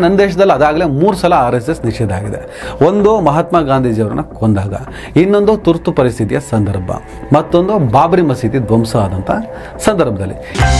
ನನ್ನ ದೇಶದಲ್ಲಿ ಅದಾಗಲೇ ಮೂರು ಸಲ ಆರ್ ಎಸ್ ಎಸ್ ನಿಷೇಧ ಆಗಿದೆ ಒಂದು ಮಹಾತ್ಮ ಗಾಂಧೀಜಿಯವರನ್ನ ಕೊಂದಾಗ ಇನ್ನೊಂದು ತುರ್ತು ಪರಿಸ್ಥಿತಿಯ ಸಂದರ್ಭ ಮತ್ತೊಂದು ಬಾಬರಿ ಮಸೀದಿ ಧ್ವಂಸ ಆದಂಥ ಸಂದರ್ಭದಲ್ಲಿ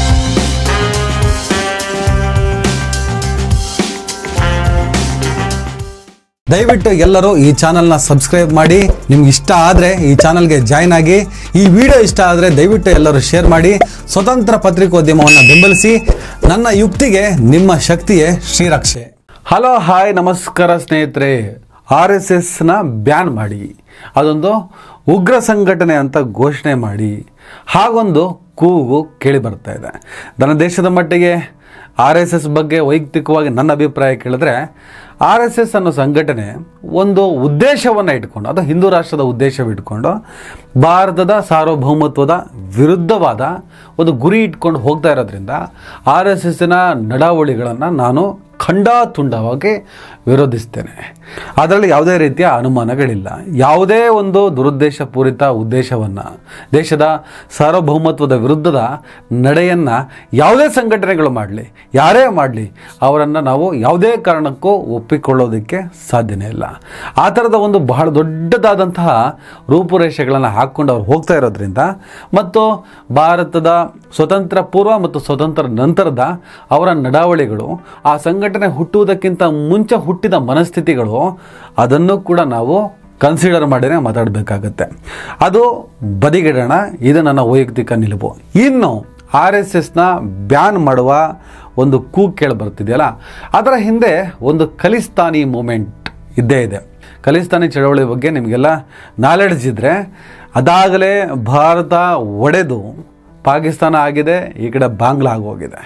ದಯವಿಟ್ಟು ಎಲ್ಲರೂ ಈ ಚಾನಲ್ನ ಸಬ್ಸ್ಕ್ರೈಬ್ ಮಾಡಿ ನಿಮ್ಗೆ ಇಷ್ಟ ಆದರೆ ಈ ಚಾನಲ್ಗೆ ಜಾಯ್ನ್ ಆಗಿ ಈ ವಿಡಿಯೋ ಇಷ್ಟ ಆದರೆ ದಯವಿಟ್ಟು ಎಲ್ಲರೂ ಶೇರ್ ಮಾಡಿ ಸ್ವತಂತ್ರ ಪತ್ರಿಕೋದ್ಯಮವನ್ನು ಬೆಂಬಲಿಸಿ ನನ್ನ ಯುಕ್ತಿಗೆ ನಿಮ್ಮ ಶಕ್ತಿಯೇ ಶ್ರೀರಕ್ಷೆ ಹಲೋ ಹಾಯ್ ನಮಸ್ಕಾರ ಸ್ನೇಹಿತರೆ ಆರ್ ಎಸ್ ಎಸ್ನ ಬ್ಯಾನ್ ಮಾಡಿ ಅದೊಂದು ಉಗ್ರ ಸಂಘಟನೆ ಅಂತ ಘೋಷಣೆ ಮಾಡಿ ಹಾಗೊಂದು ಕೂಗು ಕೇಳಿ ಬರ್ತಾ ಇದೆ ನನ್ನ ದೇಶದ ಮಟ್ಟಿಗೆ ಆರ್ ಎಸ್ ಎಸ್ ಬಗ್ಗೆ ವೈಯಕ್ತಿಕವಾಗಿ ನನ್ನ ಅಭಿಪ್ರಾಯ ಕೇಳಿದ್ರೆ ಆರ್ ಎಸ್ ಎಸ್ ಅನ್ನೋ ಸಂಘಟನೆ ಒಂದು ಉದ್ದೇಶವನ್ನು ಇಟ್ಕೊಂಡು ಅದು ಹಿಂದೂ ರಾಷ್ಟ್ರದ ಉದ್ದೇಶವಿಟ್ಕೊಂಡು ಭಾರತದ ಸಾರ್ವಭೌಮತ್ವದ ವಿರುದ್ಧವಾದ ಒಂದು ಗುರಿ ಇಟ್ಕೊಂಡು ಹೋಗ್ತಾ ಇರೋದ್ರಿಂದ ಆರ್ ಎಸ್ ಎಸ್ಸಿನ ನಡಾವಳಿಗಳನ್ನು ನಾನು ಖಂಡಾತುಂಡವಾಗಿ ವಿರೋಧಿಸ್ತೇನೆ ಅದರಲ್ಲಿ ಯಾವುದೇ ರೀತಿಯ ಅನುಮಾನಗಳಿಲ್ಲ ಯಾವುದೇ ಒಂದು ದುರುದ್ದೇಶಪೂರಿತ ಉದ್ದೇಶವನ್ನು ದೇಶದ ಸಾರ್ವಭೌಮತ್ವದ ವಿರುದ್ಧದ ನಡೆಯನ್ನು ಯಾವುದೇ ಸಂಘಟನೆಗಳು ಮಾಡಲಿ ಯಾರೇ ಮಾಡಲಿ ಅವರನ್ನು ನಾವು ಯಾವುದೇ ಕಾರಣಕ್ಕೂ ಒಪ್ಪಿಕೊಳ್ಳೋದಕ್ಕೆ ಸಾಧ್ಯನೇ ಇಲ್ಲ ಆ ಥರದ ಒಂದು ಬಹಳ ದೊಡ್ಡದಾದಂತಹ ರೂಪುರೇಷೆಗಳನ್ನು ಹಾಕ್ಕೊಂಡು ಅವ್ರು ಹೋಗ್ತಾ ಇರೋದ್ರಿಂದ ಮತ್ತು ಭಾರತದ ಸ್ವತಂತ್ರ ಪೂರ್ವ ಮತ್ತು ಸ್ವತಂತ್ರ ನಂತರದ ಅವರ ನಡಾವಳಿಗಳು ಆ ಸಂಘಟನೆ ಹುಟ್ಟುವುದಕ್ಕಿಂತ ಮುಂಚೆ ಹುಟ್ಟಿದ ಮನಸ್ಥಿತಿಗಳು ಅದನ್ನು ಕೂಡ ನಾವು ಕನ್ಸಿಡರ್ ಮಾಡಿನೇ ಮಾತಾಡಬೇಕಾಗತ್ತೆ ಅದು ಬದಿಗಿಡೋಣ ಇದು ನನ್ನ ವೈಯಕ್ತಿಕ ನಿಲುವು ಇನ್ನು ಆರ್ ಎಸ್ ಎಸ್ನ ಬ್ಯಾನ್ ಮಾಡುವ ಒಂದು ಕೂಗ್ ಕೇಳಿ ಬರ್ತಿದೆಯಲ್ಲ ಅದರ ಹಿಂದೆ ಒಂದು ಖಲಿಸ್ತಾನಿ ಮೂಮೆಂಟ್ ಇದ್ದೇ ಇದೆ ಖಲಿಸ್ತಾನಿ ಚಳವಳಿ ಬಗ್ಗೆ ನಿಮಗೆಲ್ಲ ನಾಲೆಡ್ಜ್ ಇದ್ದರೆ ಅದಾಗಲೇ ಭಾರತ ಒಡೆದು ಪಾಕಿಸ್ತಾನ ಆಗಿದೆ ಈ ಕಡೆ ಬಾಂಗ್ಲಾ ಆಗೋಗಿದೆ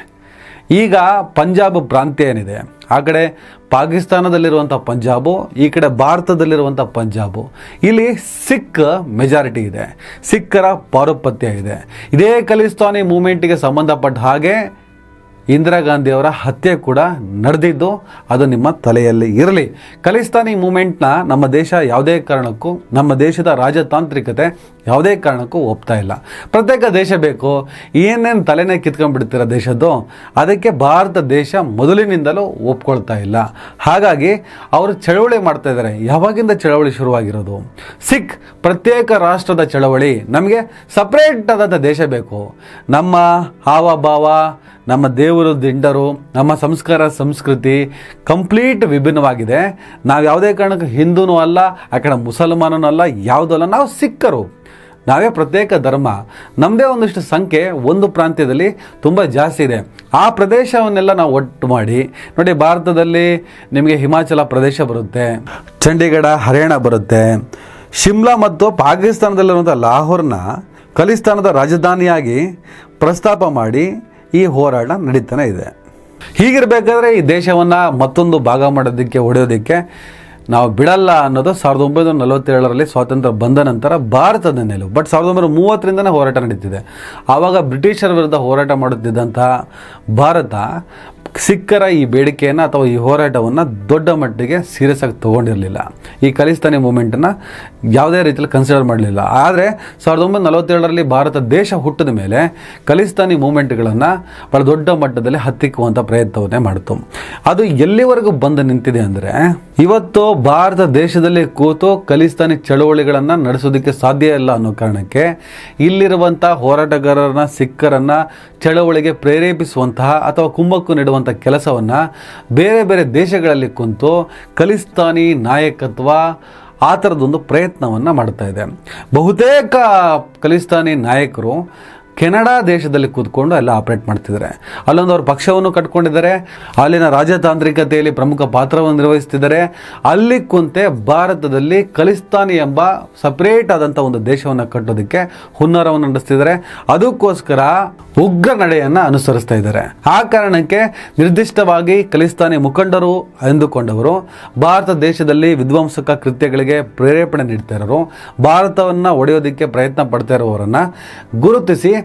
ಈಗ ಪಂಜಾಬ್ ಪ್ರಾಂತ್ಯ ಏನಿದೆ ಆ ಕಡೆ ಪಾಕಿಸ್ತಾನದಲ್ಲಿರುವಂಥ ಪಂಜಾಬು ಈ ಕಡೆ ಭಾರತದಲ್ಲಿರುವಂಥ ಪಂಜಾಬು ಇಲ್ಲಿ ಸಿಖ್ ಮೆಜಾರಿಟಿ ಇದೆ ಸಿಖ್ಖರ ಪಾರುಪತ್ಯ ಇದೆ ಇದೇ ಖಲಿಸ್ತಾನಿ ಮೂಮೆಂಟಿಗೆ ಸಂಬಂಧಪಟ್ಟ ಹಾಗೆ ಇಂದಿರಾ ಗಾಂಧಿಯವರ ಹತ್ಯೆ ಕೂಡ ನಡೆದಿದ್ದು ಅದು ನಿಮ್ಮ ತಲೆಯಲ್ಲಿ ಇರಲಿ ಖಲಿಸ್ತಾನಿ ಮೂಮೆಂಟ್ನ ನಮ್ಮ ದೇಶ ಯಾವುದೇ ಕಾರಣಕ್ಕೂ ನಮ್ಮ ದೇಶದ ರಾಜತಾಂತ್ರಿಕತೆ ಯಾವುದೇ ಕಾರಣಕ್ಕೂ ಒಪ್ತಾ ಇಲ್ಲ ಪ್ರತ್ಯೇಕ ದೇಶ ಬೇಕು ಏನೇನು ತಲೆನೇ ಕಿತ್ಕೊಂಡ್ಬಿಡ್ತೀರ ದೇಶದ್ದು ಅದಕ್ಕೆ ಭಾರತ ದೇಶ ಮೊದಲಿನಿಂದಲೂ ಒಪ್ಕೊಳ್ತಾ ಇಲ್ಲ ಹಾಗಾಗಿ ಅವರು ಚಳವಳಿ ಮಾಡ್ತಾ ಇದ್ದಾರೆ ಯಾವಾಗಿಂದ ಚಳವಳಿ ಶುರುವಾಗಿರೋದು ಸಿಖ್ ಪ್ರತ್ಯೇಕ ರಾಷ್ಟ್ರದ ಚಳವಳಿ ನಮಗೆ ಸಪ್ರೇಟ್ ಆದಂಥ ದೇಶ ಬೇಕು ನಮ್ಮ ಹಾವಭಾವ ನಮ್ಮ ದೇವರು ದಿಂಡರು ನಮ್ಮ ಸಂಸ್ಕಾರ ಸಂಸ್ಕೃತಿ ಕಂಪ್ಲೀಟ್ ವಿಭಿನ್ನವಾಗಿದೆ ನಾವು ಯಾವುದೇ ಕಾರಣಕ್ಕೂ ಹಿಂದೂನೂ ಅಲ್ಲ ಆ ಕಡೆ ಮುಸಲ್ಮಾನನೂ ಅಲ್ಲ ಯಾವುದೂ ಅಲ್ಲ ನಾವು ಸಿಕ್ಕರು ನಾವೇ ಪ್ರತ್ಯೇಕ ಧರ್ಮ ನಮ್ಮದೇ ಒಂದಿಷ್ಟು ಸಂಖ್ಯೆ ಒಂದು ಪ್ರಾಂತ್ಯದಲ್ಲಿ ತುಂಬ ಜಾಸ್ತಿ ಇದೆ ಆ ಪ್ರದೇಶವನ್ನೆಲ್ಲ ನಾವು ಒಟ್ಟು ಮಾಡಿ ನೋಡಿ ಭಾರತದಲ್ಲಿ ನಿಮಗೆ ಹಿಮಾಚಲ ಪ್ರದೇಶ ಬರುತ್ತೆ ಚಂಡೀಗಢ ಹರಿಯಾಣ ಬರುತ್ತೆ ಶಿಮ್ಲಾ ಮತ್ತು ಪಾಕಿಸ್ತಾನದಲ್ಲಿರುವಂಥ ಲಾಹೋರ್ನ ಖಲಿಸ್ತಾನದ ರಾಜಧಾನಿಯಾಗಿ ಪ್ರಸ್ತಾಪ ಮಾಡಿ ಈ ಹೋರಾಟ ನಡೀತಾನೆ ಇದೆ ಹೀಗಿರಬೇಕಾದ್ರೆ ಈ ದೇಶವನ್ನು ಮತ್ತೊಂದು ಭಾಗ ಮಾಡೋದಕ್ಕೆ ಹೊಡೆಯೋದಕ್ಕೆ ನಾವು ಬಿಡಲ್ಲ ಅನ್ನೋದು ಸಾವಿರದ ಒಂಬೈನೂರ ನಲವತ್ತೇಳರಲ್ಲಿ ಸ್ವಾತಂತ್ರ್ಯ ಬಂದ ನಂತರ ಭಾರತದ ನಿಲುವು ಬಟ್ ಸಾವಿರದ ಒಂಬೈನೂರ ಮೂವತ್ತರಿಂದನೇ ಹೋರಾಟ ನಡೀತಿದೆ ಆವಾಗ ಬ್ರಿಟಿಷರ ವಿರುದ್ಧ ಹೋರಾಟ ಮಾಡುತ್ತಿದ್ದಂತಹ ಭಾರತ ಸಿಖ್ಖರ ಈ ಬೇಡಿಕೆಯನ್ನು ಅಥವಾ ಈ ಹೋರಾಟವನ್ನು ದೊಡ್ಡ ಮಟ್ಟಿಗೆ ಸೀರಿಯಸ್ ಆಗಿ ತೊಗೊಂಡಿರಲಿಲ್ಲ ಈ ಖಲಿಸ್ತಾನಿ ಮೂಮೆಂಟನ್ನು ಯಾವುದೇ ರೀತಿಯಲ್ಲಿ ಕನ್ಸಿಡರ್ ಮಾಡಲಿಲ್ಲ ಆದರೆ ಸಾವಿರದ ಒಂಬೈನೂರ ನಲವತ್ತೇಳರಲ್ಲಿ ಭಾರತ ದೇಶ ಹುಟ್ಟಿದ ಮೇಲೆ ಖಲಿಸ್ತಾನಿ ಮೂಮೆಂಟ್ಗಳನ್ನು ಬಹಳ ದೊಡ್ಡ ಮಟ್ಟದಲ್ಲಿ ಹತ್ತಿಕ್ಕುವಂಥ ಪ್ರಯತ್ನವನ್ನೇ ಮಾಡಿತು ಅದು ಎಲ್ಲಿವರೆಗೂ ಬಂದು ನಿಂತಿದೆ ಅಂದರೆ ಇವತ್ತು ಭಾರತ ದೇಶದಲ್ಲಿ ಕೂತು ಖಲಿಸ್ತಾನಿ ಚಳವಳಿಗಳನ್ನು ನಡೆಸೋದಕ್ಕೆ ಸಾಧ್ಯ ಇಲ್ಲ ಅನ್ನೋ ಕಾರಣಕ್ಕೆ ಇಲ್ಲಿರುವಂಥ ಹೋರಾಟಗಾರರನ್ನ ಸಿಖ್ಖರನ್ನ ಚಳವಳಿಗೆ ಪ್ರೇರೇಪಿಸುವಂತಹ ಅಥವಾ ಕುಮ್ಮಕ್ಕು ನೀಡುವಂಥ ಕೆಲಸವನ್ನು ಬೇರೆ ಬೇರೆ ದೇಶಗಳಲ್ಲಿ ಕುಂತು ಖಲಿಸ್ತಾನಿ ನಾಯಕತ್ವ ಆ ಥರದೊಂದು ಪ್ರಯತ್ನವನ್ನು ಮಾಡ್ತಾ ಇದೆ ಬಹುತೇಕ ಖಲಿಸ್ತಾನಿ ನಾಯಕರು ಕೆನಡಾ ದೇಶದಲ್ಲಿ ಕೂತ್ಕೊಂಡು ಎಲ್ಲ ಆಪರೇಟ್ ಮಾಡ್ತಿದ್ದಾರೆ ಅಲ್ಲೊಂದು ಅವ್ರ ಪಕ್ಷವನ್ನು ಕಟ್ಕೊಂಡಿದ್ದಾರೆ ಅಲ್ಲಿನ ರಾಜತಾಂತ್ರಿಕತೆಯಲ್ಲಿ ಪ್ರಮುಖ ಪಾತ್ರವನ್ನು ನಿರ್ವಹಿಸ್ತಿದ್ದಾರೆ ಅಲ್ಲಿ ಕುಂತೆ ಭಾರತದಲ್ಲಿ ಖಲಿಸ್ತಾನಿ ಎಂಬ ಸಪರೇಟ್ ಆದಂಥ ಒಂದು ದೇಶವನ್ನು ಕಟ್ಟೋದಕ್ಕೆ ಹುನ್ನಾರವನ್ನು ನಡೆಸ್ತಿದ್ದಾರೆ ಅದಕ್ಕೋಸ್ಕರ ಉಗ್ರ ನಡೆಯನ್ನು ಅನುಸರಿಸ್ತಾ ಇದ್ದಾರೆ ಆ ಕಾರಣಕ್ಕೆ ನಿರ್ದಿಷ್ಟವಾಗಿ ಖಲಿಸ್ತಾನಿ ಮುಖಂಡರು ಎಂದುಕೊಂಡವರು ಭಾರತ ದೇಶದಲ್ಲಿ ವಿಧ್ವಂಸಕ ಕೃತ್ಯಗಳಿಗೆ ಪ್ರೇರೇಪಣೆ ನೀಡ್ತಾ ಇರೋರು ಭಾರತವನ್ನು ಒಡೆಯೋದಕ್ಕೆ ಪ್ರಯತ್ನ ಪಡ್ತಾ ಇರೋವರನ್ನ ಗುರುತಿಸಿ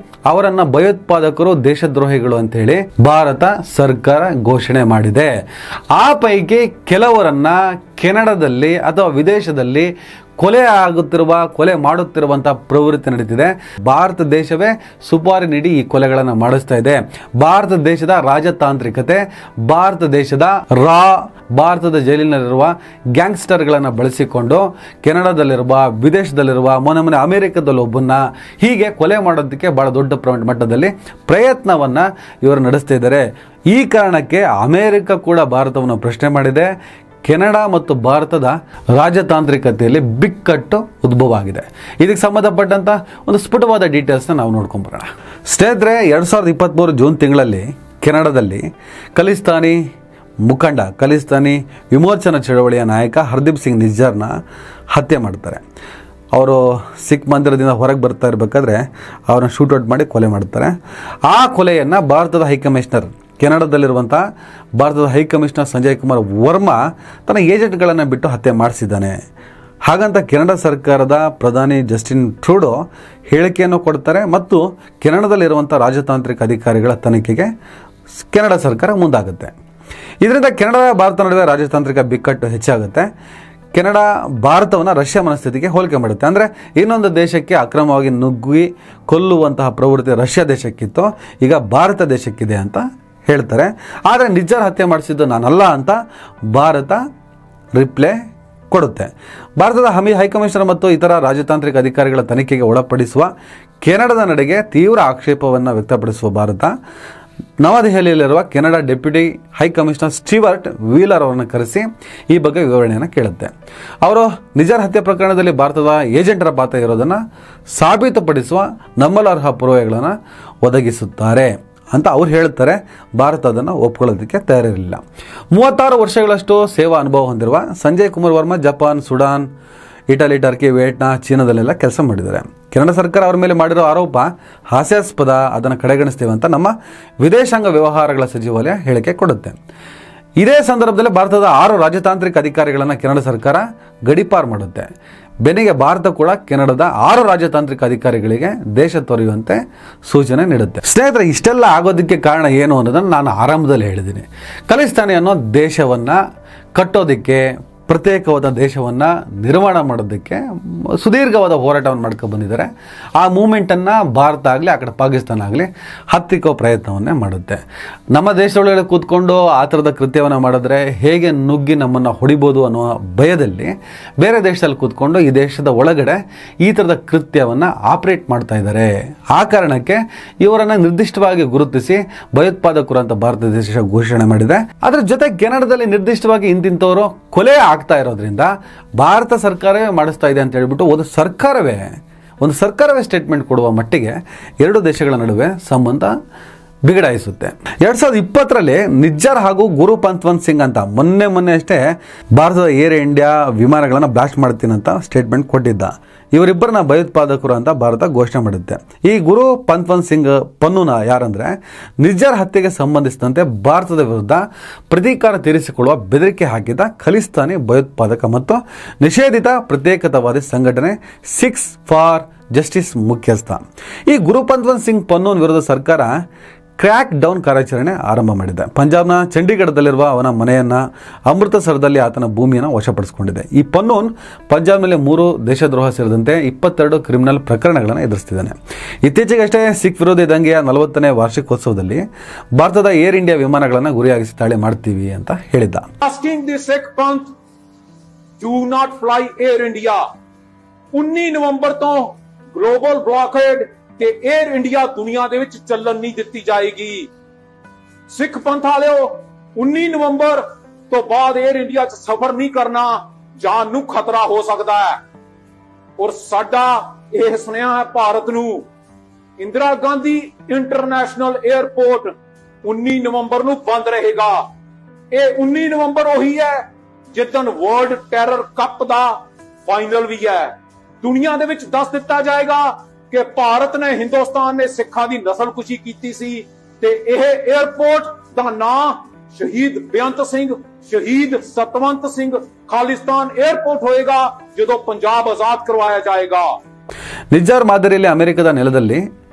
ಅವರನ್ನ ಭಯೋತ್ಪಾದಕರು ದೇಶದ್ರೋಹಿಗಳು ಅಂತ ಹೇಳಿ ಭಾರತ ಸರ್ಕಾರ ಘೋಷಣೆ ಮಾಡಿದೆ ಆ ಪೈಕಿ ಕೆಲವರನ್ನ ಕೆನಡಾದಲ್ಲಿ ಅಥವಾ ವಿದೇಶದಲ್ಲಿ ಕೊಲೆ ಆಗುತ್ತಿರುವ ಕೊಲೆ ಮಾಡುತ್ತಿರುವಂತಹ ಪ್ರವೃತ್ತಿ ನಡೀತಿದೆ ಭಾರತ ದೇಶವೇ ಸುಪಾರಿ ನೀಡಿ ಈ ಕೊಲೆಗಳನ್ನು ಮಾಡಿಸ್ತಾ ಇದೆ ಭಾರತ ದೇಶದ ರಾಜತಾಂತ್ರಿಕತೆ ಭಾರತ ದೇಶದ ರಾ ಭಾರತದ ಜೈಲಿನಲ್ಲಿರುವ ಗ್ಯಾಂಗ್ಸ್ಟರ್ಗಳನ್ನು ಬಳಸಿಕೊಂಡು ಕೆನಡಾದಲ್ಲಿರುವ ವಿದೇಶದಲ್ಲಿರುವ ಮೊನ್ನೆ ಮೊನ್ನೆ ಅಮೆರಿಕದಲ್ಲಿ ಒಬ್ಬನ್ನ ಹೀಗೆ ಕೊಲೆ ಮಾಡೋದಕ್ಕೆ ಬಹಳ ದೊಡ್ಡ ಪ್ರ- ಮಟ್ಟದಲ್ಲಿ ಪ್ರಯತ್ನವನ್ನ ಇವರು ನಡೆಸ್ತಾ ಇದ್ದಾರೆ ಈ ಕಾರಣಕ್ಕೆ ಅಮೆರಿಕ ಕೂಡ ಭಾರತವನ್ನು ಪ್ರಶ್ನೆ ಮಾಡಿದೆ ಕೆನಡಾ ಮತ್ತು ಭಾರತದ ರಾಜತಾಂತ್ರಿಕತೆಯಲ್ಲಿ ಬಿಕ್ಕಟ್ಟು ಉದ್ಭವ ಆಗಿದೆ ಇದಕ್ಕೆ ಸಂಬಂಧಪಟ್ಟಂತ ಒಂದು ಸ್ಫುಟವಾದ ಡೀಟೇಲ್ಸ್ನ ನಾವು ನೋಡ್ಕೊಂಬರೋಣ ಸ್ನೇಹಿತರೆ ಎರಡು ಸಾವಿರದ ಇಪ್ಪತ್ತ್ಮೂರು ಜೂನ್ ತಿಂಗಳಲ್ಲಿ ಕೆನಡಾದಲ್ಲಿ ಖಲಿಸ್ತಾನಿ ಮುಖಂಡ ಖಲಿಸ್ತಾನಿ ವಿಮೋಚನಾ ಚಳವಳಿಯ ನಾಯಕ ಹರ್ದೀಪ್ ಸಿಂಗ್ ನಿಜ್ಜರ್ನ ಹತ್ಯೆ ಮಾಡ್ತಾರೆ ಅವರು ಸಿಖ್ ಮಂದಿರದಿಂದ ಹೊರಗೆ ಬರ್ತಾ ಇರಬೇಕಾದ್ರೆ ಅವ್ರನ್ನ ಶೂಟೌಟ್ ಮಾಡಿ ಕೊಲೆ ಮಾಡ್ತಾರೆ ಆ ಕೊಲೆಯನ್ನು ಭಾರತದ ಹೈಕಮಿಷನರ್ ಕೆನಡಾದಲ್ಲಿರುವಂಥ ಭಾರತದ ಹೈಕಮಿಷನರ್ ಸಂಜಯ್ ಕುಮಾರ್ ವರ್ಮಾ ತನ್ನ ಏಜೆಂಟ್ಗಳನ್ನು ಬಿಟ್ಟು ಹತ್ಯೆ ಮಾಡಿಸಿದ್ದಾನೆ ಹಾಗಂತ ಕೆನಡಾ ಸರ್ಕಾರದ ಪ್ರಧಾನಿ ಜಸ್ಟಿನ್ ಟ್ರೂಡೋ ಹೇಳಿಕೆಯನ್ನು ಕೊಡ್ತಾರೆ ಮತ್ತು ಕೆನಡಾದಲ್ಲಿರುವಂಥ ರಾಜತಾಂತ್ರಿಕ ಅಧಿಕಾರಿಗಳ ತನಿಖೆಗೆ ಸ್- ಕೆನಡಾ ಸರ್ಕಾರ ಮುಂದಾಗುತ್ತೆ ಇದರಿಂದ ಕೆನಡಾ ಭಾರತ ನಡುವೆ ರಾಜತಾಂತ್ರಿಕ ಬಿಕ್ಕಟ್ಟು ಹೆಚ್ಚಾಗುತ್ತೆ ಕೆನಡಾ ಭಾರತವನ್ನು ರಷ್ಯಾ ಮನಸ್ಥಿತಿಗೆ ಹೋಲಿಕೆ ಮಾಡುತ್ತೆ ಅಂದರೆ ಇನ್ನೊಂದು ದೇಶಕ್ಕೆ ಅಕ್ರಮವಾಗಿ ನುಗ್ಗಿ ಕೊಲ್ಲುವಂತಹ ಪ್ರವೃತ್ತಿ ರಷ್ಯಾ ದೇಶಕ್ಕಿತ್ತು ಈಗ ಭಾರತ ದೇಶಕ್ಕಿದೆ ಅಂತ ಹೇಳ್ತಾರೆ ಆದರೆ ನಿಜ್ಜರ ಹತ್ಯೆ ಮಾಡಿಸಿದ್ದು ನಾನಲ್ಲ ಅಂತ ಭಾರತ ರಿಪ್ಲೈ ಕೊಡುತ್ತೆ ಭಾರತದ ಹಮಿ ಹೈಕಮಿಷನರ್ ಮತ್ತು ಇತರ ರಾಜತಾಂತ್ರಿಕ ಅಧಿಕಾರಿಗಳ ತನಿಖೆಗೆ ಒಳಪಡಿಸುವ ಕೆನಡಾದ ನಡೆಗೆ ತೀವ್ರ ಆಕ್ಷೇಪವನ್ನು ವ್ಯಕ್ತಪಡಿಸುವ ಭಾರತ ನವದೆಹಲಿಯಲ್ಲಿರುವ Canada deputy high commissioner Stewart Wheeler ಅವರನ್ನು ಕರೆಸಿ ಈ ಬಗ್ಗೆ ವಿವರಣೆಯನ್ನು ಕೇಳುತ್ತೆ ಅವರು ನಿಜರ ಹತ್ಯೆ ಪ್ರಕರಣದಲ್ಲಿ ಭಾರತದ ಏಜೆಂಟರ ಪಾತ್ರ ಇರೋದನ್ನು ಸಾಬೀತುಪಡಿಸುವ ನಂಬಲರ್ಹ ಪುರಾವೆಗಳನ್ನು ಒದಗಿಸುತ್ತಾರೆ ಅಂತ ಅವ್ರು ಹೇಳ್ತಾರೆ ಭಾರತ ಅದನ್ನು ಒಪ್ಕೊಳ್ಳೋದಕ್ಕೆ ತಯಾರಿರಲಿಲ್ಲ ಮೂವತ್ತಾರು ವರ್ಷಗಳಷ್ಟು ಸೇವಾ ಅನುಭವ ಹೊಂದಿರುವ Sanjay Kumar Verma Japan Sudan Italy Turkey Vietnam ಚೀನಾದಲ್ಲೆಲ್ಲ ಕೆಲಸ ಮಾಡಿದ್ದಾರೆ ಕೆನಡಾ ಸರ್ಕಾರ ಅವ್ರ ಮೇಲೆ ಮಾಡಿರೋ ಆರೋಪ ಹಾಸ್ಯಾಸ್ಪದ ಅದನ್ನು ಕಡೆಗಣಿಸ್ತೇವೆ ಅಂತ ನಮ್ಮ ವಿದೇಶಾಂಗ ವ್ಯವಹಾರಗಳ ಸಚಿವಾಲಯ ಹೇಳಿಕೆ ಕೊಡುತ್ತೆ ಇದೇ ಸಂದರ್ಭದಲ್ಲಿ ಭಾರತದ ಆರು ರಾಜತಾಂತ್ರಿಕ ಅಧಿಕಾರಿಗಳನ್ನು ಕೆನಡಾ ಸರ್ಕಾರ ಗಡೀಪಾರು ಮಾಡುತ್ತೆ ಬೆನ್ನಿಗೆ ಭಾರತ ಕೂಡ ಕೆನಡಾದ ಆರು ರಾಜತಾಂತ್ರಿಕ ಅಧಿಕಾರಿಗಳಿಗೆ ದೇಶ ತೊರೆಯುವಂತೆ ಸೂಚನೆ ನೀಡುತ್ತೆ ಸ್ನೇಹಿತರೆ ಇಷ್ಟೆಲ್ಲ ಆಗೋದಕ್ಕೆ ಕಾರಣ ಏನು ಅನ್ನೋದನ್ನು ನಾನು ಆರಂಭದಲ್ಲಿ ಹೇಳಿದ್ದೀನಿ ಖಲಿಸ್ತಾನಿ ಅನ್ನೋ ದೇಶವನ್ನು ಕಟ್ಟೋದಕ್ಕೆ ಪ್ರತ್ಯೇಕವಾದ ದೇಶವನ್ನು ನಿರ್ಮಾಣ ಮಾಡೋದಕ್ಕೆ ಸುದೀರ್ಘವಾದ ಹೋರಾಟವನ್ನು ಮಾಡ್ಕೊಂಡು ಬಂದಿದ್ದಾರೆ ಆ ಮೂಮೆಂಟನ್ನು ಭಾರತ ಆಗಲಿ ಆ ಕಡೆ ಪಾಕಿಸ್ತಾನ ಆಗಲಿ ಹತ್ತಿಕ್ಕೋ ಪ್ರಯತ್ನವನ್ನೇ ಮಾಡುತ್ತೆ ನಮ್ಮ ದೇಶದೊಳಗಡೆ ಕೂತ್ಕೊಂಡು ಆ ಥರದ ಕೃತ್ಯವನ್ನು ಮಾಡಿದ್ರೆ ಹೇಗೆ ನುಗ್ಗಿ ನಮ್ಮನ್ನು ಹೊಡಿಬೋದು ಅನ್ನೋ ಭಯದಲ್ಲಿ ಬೇರೆ ದೇಶದಲ್ಲಿ ಕೂತ್ಕೊಂಡು ಈ ದೇಶದ ಒಳಗಡೆ ಈ ಥರದ ಕೃತ್ಯವನ್ನು ಆಪರೇಟ್ ಮಾಡ್ತಾ ಇದ್ದಾರೆ ಆ ಕಾರಣಕ್ಕೆ ಇವರನ್ನು ನಿರ್ದಿಷ್ಟವಾಗಿ ಗುರುತಿಸಿ ಭಯೋತ್ಪಾದಕರು ಅಂತ ಭಾರತ ದೇಶ ಘೋಷಣೆ ಮಾಡಿದೆ ಅದರ ಜೊತೆ ಕೆನಡಾದಲ್ಲಿ ನಿರ್ದಿಷ್ಟವಾಗಿ ಇಂತಿಂಥವರು ಕೊಲೆ ಆಗ್ತಾ ಇರೋದ್ರಿಂದ ಭಾರತ ಸರ್ಕಾರವೇ ಮಾಡಿಸ್ತಾ ಇದೆ ಅಂತ ಹೇಳ್ಬಿಟ್ಟು ಒಂದು ಸರ್ಕಾರವೇ ಒಂದು ಸರ್ಕಾರವೇ ಸ್ಟೇಟ್ಮೆಂಟ್ ಕೊಡುವ ಮಟ್ಟಿಗೆ ಎರಡು ದೇಶಗಳ ನಡುವೆ ಸಂಬಂಧ ಬಿಗಡಾಯಿಸುತ್ತೆ ಎರಡ್ ಸಾವಿರದ ಇಪ್ಪತ್ತರಲ್ಲಿ ನಿಜ್ಜರ್ ಹಾಗೂ ಗುರು ಪಂತ್ವಂತ್ ಸಿಂಗ್ ಅಂತ ಮೊನ್ನೆ ಮೊನ್ನೆ ಅಷ್ಟೇ ಭಾರತದ ಏರ್ ಇಂಡಿಯಾ ವಿಮಾನಗಳನ್ನು ಬ್ಲಾಸ್ಟ್ ಮಾಡ್ತೀನಿ ಅಂತ ಸ್ಟೇಟ್ಮೆಂಟ್ ಕೊಟ್ಟಿದ್ದ ಇವರಿಬ್ಬರನ್ನ ಭಯೋತ್ಪಾದಕರು ಅಂತ ಭಾರತ ಘೋಷಣೆ ಮಾಡುತ್ತೆ ಈ ಗುರು ಪಂತ್ವಂತ್ ಸಿಂಗ್ ಪನ್ನುನ ಯಾರಂದ್ರೆ ನಿಜ್ಜರ್ ಹತ್ಯೆಗೆ ಸಂಬಂಧಿಸಿದಂತೆ ಭಾರತದ ವಿರುದ್ಧ ಪ್ರತೀಕಾರ ತೀರಿಸಿಕೊಳ್ಳುವ ಬೆದರಿಕೆ ಹಾಕಿದ ಖಲಿಸ್ತಾನಿ ಭಯೋತ್ಪಾದಕ ಮತ್ತು ನಿಷೇಧಿತ ಪ್ರತ್ಯೇಕತಾವಾದಿ ಸಂಘಟನೆ ಸಿಕ್ಸ್ ಫಾರ್ ಜಸ್ಟಿಸ್ ಮುಖ್ಯಸ್ಥ ಈ ಗುರು ಪಂತ್ವಂತ್ ಸಿಂಗ್ ಪನ್ನೂನ್ ವಿರುದ್ಧ ಸರ್ಕಾರ ಕ್ರ್ಯಾಕ್ ಡೌನ್ ಕಾರ್ಯಾಚರಣೆ ಆರಂಭ ಮಾಡಿದೆ ಪಂಜಾಬ್ನ ಚಂಡೀಗಢದಲ್ಲಿರುವ ಅವನ ಮನೆಯನ್ನ ಅಮೃತಸರದಲ್ಲಿ ಆತನ ಭೂಮಿಯನ್ನು ವಶಪಡಿಸಿಕೊಂಡಿದೆ ಈ ಪನ್ನೂನ್ ಪಂಜಾಬ್ನಲ್ಲಿ ಮೂರು ದೇಶದ್ರೋಹ ಸೇರಿದಂತೆ ಇಪ್ಪತ್ತೆರಡು ಕ್ರಿಮಿನಲ್ ಪ್ರಕರಣಗಳನ್ನು ಎದುರಿಸ್ತಿದ್ದಾನೆ ಇತ್ತೀಚೆಗಷ್ಟೇ ಸಿಖ್ ವಿರೋಧಿ ದಂಗೆಯ ನಲವತ್ತನೇ ವಾರ್ಷಿಕೋತ್ಸವದಲ್ಲಿ ಭಾರತದ ಏರ್ ಇಂಡಿಯಾ ವಿಮಾನಗಳನ್ನು ಗುರಿಯಾಗಿಸಿ ದಾಳಿ ಮಾಡ್ತೀವಿ ಅಂತ ಹೇಳಿದ್ದ asking the Sikh Panth do not fly Air India 19 ਨਵੰਬਰ ਤੋਂ ਗਲੋਬਲ ਬਲੌਕੇਡ ਤੇ 에ਅਰ ਇੰਡੀਆ ਦੁਨੀਆ ਦੇ ਵਿੱਚ ਚੱਲਣ ਨਹੀਂ ਦਿੱਤੀ ਜਾਏਗੀ ਸਿੱਖ ਪੰਥ ਵਾਲਿਓ 19 ਨਵੰਬਰ ਤੋਂ ਬਾਅਦ 에ਅਰ ਇੰਡੀਆ 'ਚ ਸਫ਼ਰ ਨਹੀਂ ਕਰਨਾ ਜਾਨ ਨੂੰ ਖਤਰਾ ਹੋ ਸਕਦਾ ਹੈ ਔਰ ਸਾਡਾ ਇਹ ਸੁਨੇਹਾ ਹੈ ਭਾਰਤ ਨੂੰ ਇੰਦਰਾ ਗਾਂਧੀ ਇੰਟਰਨੈਸ਼ਨਲ 에ਅਰਪੋਰਟ 19 ਨਵੰਬਰ ਨੂੰ ਬੰਦ ਰਹੇਗਾ ਇਹ 19 ਨਵੰਬਰ ਉਹੀ ਹੈ ਜਿੱਦਣ ਵਰਲਡ ਟੈਰਰ ਕੱਪ ਦਾ ਫਾਈਨਲ ਵੀ ਹੈ ਦੁਨੀਆ ਦੇ ਵਿੱਚ ਦੱਸ ਦਿੱਤਾ ਜਾਏਗਾ ਕਿ ਭਾਰਤ ਨੇ ਹਿੰਦੁਸਤਾਨ ਨੇ ਸਿੱਖਾਂ ਦੀ ਨਸਲਕੁਸ਼ੀ ਕੀਤੀ ਸੀ ਤੇ ਇਹ 에ਅਰਪੋਰਟ ਦਾ ਨਾਂ ਸ਼ਹੀਦ ਬੇਅੰਤ ਸਿੰਘ ਸ਼ਹੀਦ ਸਤਵੰਤ ਸਿੰਘ ਖਾਲਿਸਤਾਨ 에ਅਰਪੋਰਟ ਹੋਏਗਾ ਜਦੋਂ ਪੰਜਾਬ ਆਜ਼ਾਦ ਕਰਵਾਇਆ ਜਾਏਗਾ ನಿಜ್ಜಾರ್ ಮಾದರಿಯಲ್ಲಿ ಅಮೆರಿಕದ ನೆಲದಲ್ಲಿ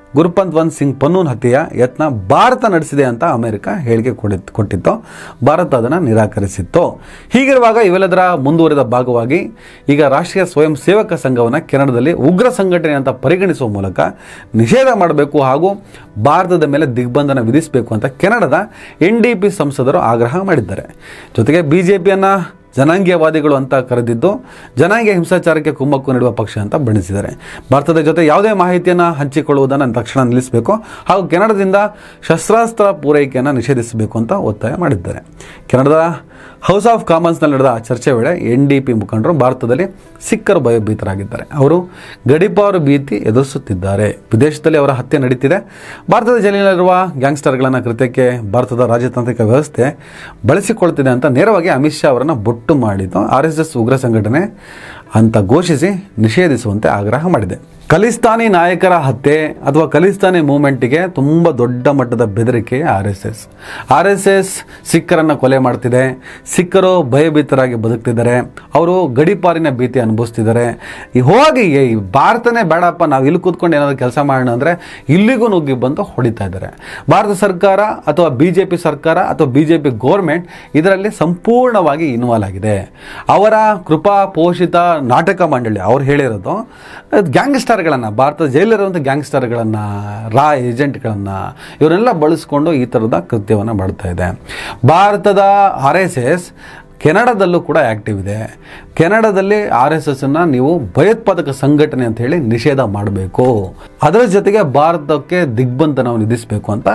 ಗುರುಪಂತ್ ಸಿಂಗ್ ಪನ್ನೂನ್ ಹತ್ಯೆಯ ಯತ್ನ ಭಾರತ ನಡೆಸಿದೆ ಅಂತ ಅಮೆರಿಕ ಹೇಳಿಕೆ ಕೊಡಿ- ಕೊಟ್ಟಿತ್ತು ಭಾರತ ಅದನ್ನು ನಿರಾಕರಿಸಿತ್ತು ಹೀಗಿರುವಾಗ ಇವೆಲ್ಲದರ ಮುಂದುವರಿದ ಭಾಗವಾಗಿ ಈಗ ರಾಷ್ಟ್ರೀಯ ಸ್ವಯಂ ಸೇವಕ ಸಂಘವನ್ನು ಕೆನಡಾದಲ್ಲಿ ಉಗ್ರ ಸಂಘಟನೆ ಅಂತ ಪರಿಗಣಿಸುವ ಮೂಲಕ ನಿಷೇಧ ಮಾಡಬೇಕು ಹಾಗೂ ಭಾರತದ ಮೇಲೆ ದಿಗ್ಬಂಧನ ವಿಧಿಸಬೇಕು ಅಂತ ಕೆನಡಾದ ಎನ್ ಡಿ ಪಿ ಸಂಸದರು ಆಗ್ರಹ ಮಾಡಿದ್ದಾರೆ ಜೊತೆಗೆ ಬಿಜೆಪಿಯನ್ನು ಜನಾಂಗೀಯವಾದಿಗಳು ಅಂತ ಕರೆದಿದ್ದು ಜನಾಂಗೀಯ ಹಿಂಸಾಚಾರಕ್ಕೆ ಕುಮ್ಮಕ್ಕು ನೀಡುವ ಪಕ್ಷ ಅಂತ ಬಣ್ಣಿಸಿದ್ದಾರೆ ಭಾರತದ ಜೊತೆ ಯಾವುದೇ ಮಾಹಿತಿಯನ್ನು ಹಂಚಿಕೊಳ್ಳುವುದನ್ನು ತಕ್ಷಣ ನಿಲ್ಲಿಸಬೇಕು ಹಾಗೂ ಕೆನಡಾದಿಂದ ಶಸ್ತ್ರಾಸ್ತ್ರ ಪೂರೈಕೆಯನ್ನು ನಿಷೇಧಿಸಬೇಕು ಅಂತ ಒತ್ತಾಯ ಮಾಡಿದ್ದಾರೆ ಕೆನಡಾದ ಹೌಸ್ ಆಫ್ ಕಾಮನ್ಸ್ನಲ್ಲಿ ನಡೆದ ಚರ್ಚೆ ವೇಳೆ ಎನ್ ಡಿ ಪಿ ಮುಖಂಡರು ಭಾರತದಲ್ಲಿ ಸಿಕ್ಕರು ಭಯಭೀತರಾಗಿದ್ದಾರೆ ಅವರು ಗಡಿಪಾರು ಭೀತಿ ಎದುರಿಸುತ್ತಿದ್ದಾರೆ ವಿದೇಶದಲ್ಲಿ ಅವರ ಹತ್ಯೆ ನಡೀತಿದೆ ಭಾರತದ ಜೈಲಿನಲ್ಲಿರುವ ಗ್ಯಾಂಗ್ಸ್ಟರ್ಗಳನ್ನು ಕೃತ್ಯಕ್ಕೆ ಭಾರತದ ರಾಜತಾಂತ್ರಿಕ ವ್ಯವಸ್ಥೆ ಬಳಸಿಕೊಳ್ತಿದೆ ಅಂತ ನೇರವಾಗಿ ಅಮಿತ್ ಶಾ ಅವರನ್ನು ಬೊಟ್ಟು ಮಾಡಿದ್ದು ಆರ್ ಎಸ್ ಎಸ್ ಉಗ್ರ ಸಂಘಟನೆ ಅಂತ ಘೋಷಿಸಿ ನಿಷೇಧಿಸುವಂತೆ ಆಗ್ರಹ ಮಾಡಿದೆ ಖಲಿಸ್ತಾನಿ ನಾಯಕರ ಹತ್ಯೆ ಅಥವಾ ಖಲಿಸ್ತಾನಿ ಮೂವ್ಮೆಂಟ್ಗೆ ತುಂಬ ದೊಡ್ಡ ಮಟ್ಟದ ಬೆದರಿಕೆ R S S R S S ಸಿಖ್ಖರನ್ನು ಕೊಲೆ ಮಾಡ್ತಿದೆ ಸಿಖ್ಖರು ಭಯಭೀತರಾಗಿ ಬದುಕ್ತಿದ್ದಾರೆ ಅವರು ಗಡಿಪಾರಿನ ಭೀತಿ ಅನುಭವಿಸ್ತಿದ್ದಾರೆ ಈ ಹೋಗಿ ಈ ಭಾರತನೇ ಬೇಡಪ್ಪ ನಾವು ಇಲ್ಲಿ ಕೂತ್ಕೊಂಡು ಏನಾದರೂ ಕೆಲಸ ಮಾಡೋಣ ಅಂದರೆ ಇಲ್ಲಿಗೂ ನುಗ್ಗಿ ಬಂದು ಹೊಡಿತಾ ಇದ್ದಾರೆ ಭಾರತ ಸರ್ಕಾರ ಅಥವಾ ಬಿ ಜೆ ಪಿ ಸರ್ಕಾರ ಅಥವಾ ಬಿ ಜೆ ಪಿ ಗೋರ್ಮೆಂಟ್ ಇದರಲ್ಲಿ ಸಂಪೂರ್ಣವಾಗಿ ಇನ್ವಾಲ್ವ್ ಆಗಿದೆ ಅವರ ಕೃಪಾ ಪೋಷಿತ ನಾಟಕ ಮಂಡಳಿ ಅವ್ರು ಹೇಳಿರೋದು ಗ್ಯಾಂಗ್ಸ್ಟರ್ಗಳನ್ನು ಭಾರತದ ಜೈಲಿರುವಂಥ ಗ್ಯಾಂಗ್ಸ್ಟರ್ಗಳನ್ನು ರಾ ಏಜೆಂಟ್ಗಳನ್ನು ಇವರೆಲ್ಲ ಬಳಸ್ಕೊಂಡು ಈ ಥರದ ಕೃತ್ಯವನ್ನು ಮಾಡ್ತಾ ಇದೆ ಭಾರತದ ಆರ್ ಎಸ್ ಎಸ್ ಕೆನಡಾದಲ್ಲೂ ಕೂಡ ಆ್ಯಕ್ಟಿವ್ ಇದೆ ಕೆನಡಾದಲ್ಲಿ ಆರ್ ಎಸ್ ಎಸ್ಸನ್ನು ನೀವು ಭಯೋತ್ಪಾದಕ ಸಂಘಟನೆ ಅಂತ ಹೇಳಿ ನಿಷೇಧ ಮಾಡಬೇಕು ಅದರ ಜೊತೆಗೆ ಭಾರತಕ್ಕೆ ದಿಗ್ಬಂಧನವನ್ನು ವಿಧಿಸಬೇಕು ಅಂತ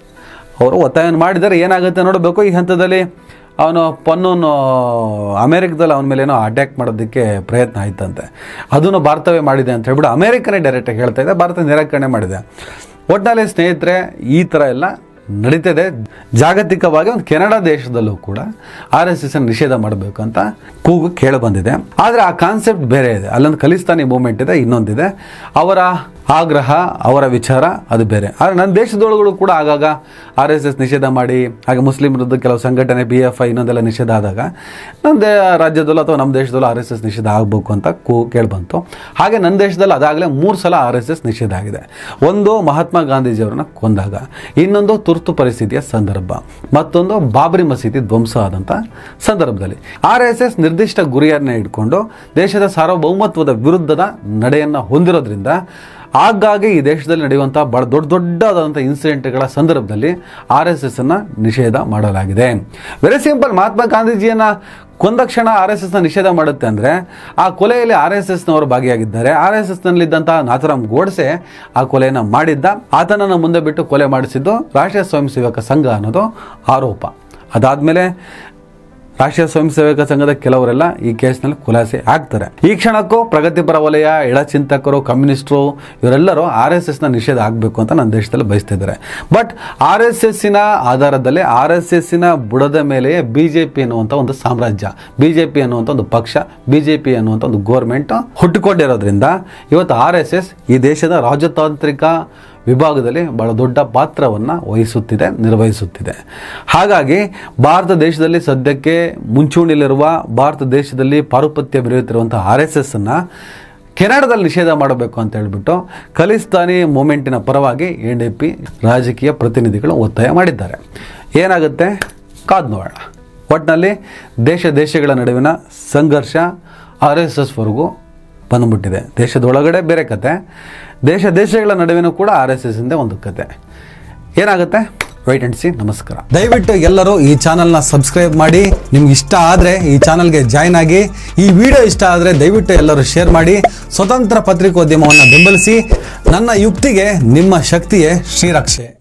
ಅವರು ಒತ್ತಾಯವನ್ನು ಮಾಡಿದ್ದಾರೆ ಏನಾಗುತ್ತೆ ನೋಡಬೇಕು ಈ ಹಂತದಲ್ಲಿ ಅವನು ಪನ್ನೂನು ಅಮೇರಿಕದಲ್ಲಿ ಅವನ ಮೇಲೆ ಏನೋ ಅಟ್ಯಾಕ್ ಮಾಡೋದಕ್ಕೆ ಪ್ರಯತ್ನ ಆಯ್ತಂತೆ ಅದನ್ನು ಭಾರತವೇ ಮಾಡಿದೆ ಅಂತ ಹೇಳ್ಬಿಟ್ಟು ಅಮೇರಿಕನೇ ಡೈರೆಕ್ಟಾಗಿ ಹೇಳ್ತಾ ಇದೆ ಭಾರತ ನಿರಾಕರಣೆ ಮಾಡಿದೆ ಒಟ್ಟಿನಲ್ಲಿ ಸ್ನೇಹಿತರೆ ಈ ಥರ ಎಲ್ಲ ನಡೀತಿದೆ ಜಾಗತಿಕವಾಗಿ ಒಂದು ಕೆನಡಾ ದೇಶದಲ್ಲೂ ಕೂಡ ಆರ್ ಎಸ್ ಎಸ್ ನಿಷೇಧ ಮಾಡಬೇಕು ಅಂತ ಕೂಗು ಕೇಳಿ ಬಂದಿದೆ ಆದರೆ ಆ ಕಾನ್ಸೆಪ್ಟ್ ಬೇರೆ ಇದೆ ಅಲ್ಲೊಂದು ಖಲಿಸ್ತಾನಿ ಮೂವ್ಮೆಂಟ್ ಇದೆ ಇನ್ನೊಂದಿದೆ ಅವರ ಆಗ್ರಹ ಅವರ ವಿಚಾರ ಅದು ಬೇರೆ ಆದರೆ ನನ್ನ ದೇಶದೊಳಗಳು ಕೂಡ ಆಗಾಗ ಆರ್ ಎಸ್ ಎಸ್ ನಿಷೇಧ ಮಾಡಿ ಹಾಗೆ ಮುಸ್ಲಿಮರದ್ದು ಕೆಲವು ಸಂಘಟನೆ ಬಿ ಎಫ್ ಐ ಇನ್ನೊಂದೆಲ್ಲ ನಿಷೇಧ ಆದಾಗ ನಮ್ಮ ದೇ ರಾಜ್ಯದಲ್ಲೂ ಅಥವಾ ನಮ್ಮ ದೇಶದಲ್ಲೂ ಆರ್ ಎಸ್ ಎಸ್ ನಿಷೇಧ ಆಗಬೇಕು ಅಂತ ಕೂ ಕೇಳಿಬಂತು ಹಾಗೆ ನನ್ನ ದೇಶದಲ್ಲಿ ಅದಾಗಲೇ ಮೂರು ಸಲ ಆರ್ ಎಸ್ ಎಸ್ ನಿಷೇಧ ಆಗಿದೆ ಒಂದು ಮಹಾತ್ಮ ಗಾಂಧೀಜಿಯವರನ್ನ ಕೊಂದಾಗ ಇನ್ನೊಂದು ತುರ್ತು ಪರಿಸ್ಥಿತಿಯ ಸಂದರ್ಭ ಮತ್ತೊಂದು ಬಾಬರಿ ಮಸೀದಿ ಧ್ವಂಸ ಆದಂಥ ಸಂದರ್ಭದಲ್ಲಿ ಆರ್ ಎಸ್ ಎಸ್ ನಿರ್ದಿಷ್ಟ ಗುರಿಯನ್ನೇ ಇಟ್ಕೊಂಡು ದೇಶದ ಸಾರ್ವಭೌಮತ್ವದ ವಿರುದ್ಧದ ನಡೆಯನ್ನು ಹೊಂದಿರೋದ್ರಿಂದ ಆಗಾಗ್ಗೆ ಈ ದೇಶದಲ್ಲಿ ನಡೆಯುವಂಥ ಬಹಳ ದೊಡ್ಡ ದೊಡ್ಡದಾದಂಥ ಇನ್ಸಿಡೆಂಟ್ಗಳ ಸಂದರ್ಭದಲ್ಲಿ ಆರ್ ಎಸ್ ಎಸ್ ಅನ್ನು ನಿಷೇಧ ಮಾಡಲಾಗಿದೆ ವೆರಿ ಸಿಂಪಲ್ ಮಹಾತ್ಮ ಗಾಂಧೀಜಿಯನ್ನ ಕೊಂದ ಕ್ಷಣ ಆರ್ ಎಸ್ ಎಸ್ನ ನಿಷೇಧ ಮಾಡುತ್ತೆ ಅಂದರೆ ಆ ಕೊಲೆಯಲ್ಲಿ ಆರ್ ಎಸ್ ಎಸ್ನವರು ಭಾಗಿಯಾಗಿದ್ದಾರೆ ಆರ್ ಎಸ್ ಎಸ್ನಲ್ಲಿದ್ದಂಥ ನಾಥರಾಮ್ ಗೋಡ್ಸೆ ಆ ಕೊಲೆಯನ್ನು ಮಾಡಿದ್ದ ಆತನನ್ನು ಮುಂದೆ ಬಿಟ್ಟು ಕೊಲೆ ಮಾಡಿಸಿದ್ದು ರಾಷ್ಟ್ರೀಯ ಸ್ವಯಂ ಸೇವಕ ಸಂಘ ಅನ್ನೋದು ಆರೋಪ ಅದಾದಮೇಲೆ ರಾಷ್ಟ್ರೀಯ ಸ್ವಯಂ ಸೇವಕ ಸಂಘದ ಕೆಲವರೆಲ್ಲ ಈ ಕೇಸ್ನಲ್ಲಿ ಖುಲಾಸೆ ಆಗ್ತಾರೆ ಈ ಕ್ಷಣಕ್ಕೂ ಪ್ರಗತಿಪರ ವಲಯ ಎಳಚಿಂತಕರು ಕಮ್ಯುನಿಸ್ಟರು ಇವರೆಲ್ಲರೂ ಆರ್ ಎಸ್ ಎಸ್ನ ನಿಷೇಧ ಆಗಬೇಕು ಅಂತ ನನ್ನ ದೇಶದಲ್ಲಿ ಬಯಸ್ತಿದ್ದಾರೆ ಬಟ್ ಆರ್ ಎಸ್ ಎಸ್ಸಿನ ಆಧಾರದಲ್ಲಿ ಆರ್ ಎಸ್ ಎಸ್ಸಿನ ಬುಡದ ಮೇಲೆಯೇ ಬಿ ಜೆ ಪಿ ಅನ್ನುವಂಥ ಒಂದು ಸಾಮ್ರಾಜ್ಯ ಬಿ ಜೆ ಪಿ ಅನ್ನುವಂಥ ಒಂದು ಪಕ್ಷ ಬಿ ಜೆ ಪಿ ಅನ್ನುವಂಥ ಒಂದು ಗೋರ್ಮೆಂಟ್ ಹುಟ್ಟಿಕೊಂಡಿರೋದ್ರಿಂದ ಇವತ್ತು ಆರ್ ಎಸ್ ಎಸ್ ಈ ದೇಶದ ರಾಜತಾಂತ್ರಿಕ ವಿಭಾಗದಲ್ಲಿ ಬಹಳ ದೊಡ್ಡ ಪಾತ್ರವನ್ನು ವಹಿಸುತ್ತಿದೆ ನಿರ್ವಹಿಸುತ್ತಿದೆ ಹಾಗಾಗಿ ಭಾರತ ದೇಶದಲ್ಲಿ ಸದ್ಯಕ್ಕೆ ಮುಂಚೂಣಿಯಲ್ಲಿರುವ ಭಾರತ ದೇಶದಲ್ಲಿ ಪಾರುಪತ್ಯ ಮೆರೆಯುತ್ತಿರುವಂಥ ಆರ್ ಎಸ್ ಎಸ್ ಅನ್ನು ಕೆನಡಾದಲ್ಲಿ ನಿಷೇಧ ಮಾಡಬೇಕು ಅಂತ ಹೇಳ್ಬಿಟ್ಟು ಖಲಿಸ್ತಾನಿ ಮೂಮೆಂಟಿನ ಪರವಾಗಿ ಎನ್ ಡಿ ಪಿ ರಾಜಕೀಯ ಪ್ರತಿನಿಧಿಗಳು ಒತ್ತಾಯ ಮಾಡಿದ್ದಾರೆ ಏನಾಗುತ್ತೆ ಕಾದು ನೋಡೋಣ ಒಟ್ಟಿನಲ್ಲಿ ದೇಶ ದೇಶಗಳ ನಡುವಿನ ಸಂಘರ್ಷ ಆರ್ ಎಸ್ ಎಸ್ವರೆಗೂ ಬಂದ್ಬಿಟ್ಟಿದೆ ದೇಶದ ಒಳಗಡೆ ಬೇರೆ ಕತೆ ದೇಶ ದೇಶಗಳ ನಡುವಿನ ಕೂಡ ಆರ್ ಎಸ್ ಎಸ್ ಇಂದ ಒಂದು ಕತೆ ಏನಾಗುತ್ತೆ ವೈಟ್ ಅಂಡ್ ಸಿ ನಮಸ್ಕಾರ ದಯವಿಟ್ಟು ಎಲ್ಲರೂ ಈ ಚಾನಲ್ನ ಸಬ್ಸ್ಕ್ರೈಬ್ ಮಾಡಿ ನಿಮ್ಗೆ ಇಷ್ಟ ಆದರೆ ಈ ಚಾನಲ್ಗೆ ಜಾಯ್ನ್ ಆಗಿ ಈ ವಿಡಿಯೋ ಇಷ್ಟ ಆದರೆ ದಯವಿಟ್ಟು ಎಲ್ಲರೂ ಶೇರ್ ಮಾಡಿ ಸ್ವತಂತ್ರ ಪತ್ರಿಕೋದ್ಯಮವನ್ನು ಬೆಂಬಲಿಸಿ ನನ್ನ ಯುಕ್ತಿಗೆ ನಿಮ್ಮ ಶಕ್ತಿಯೇ ಶ್ರೀರಕ್ಷೆ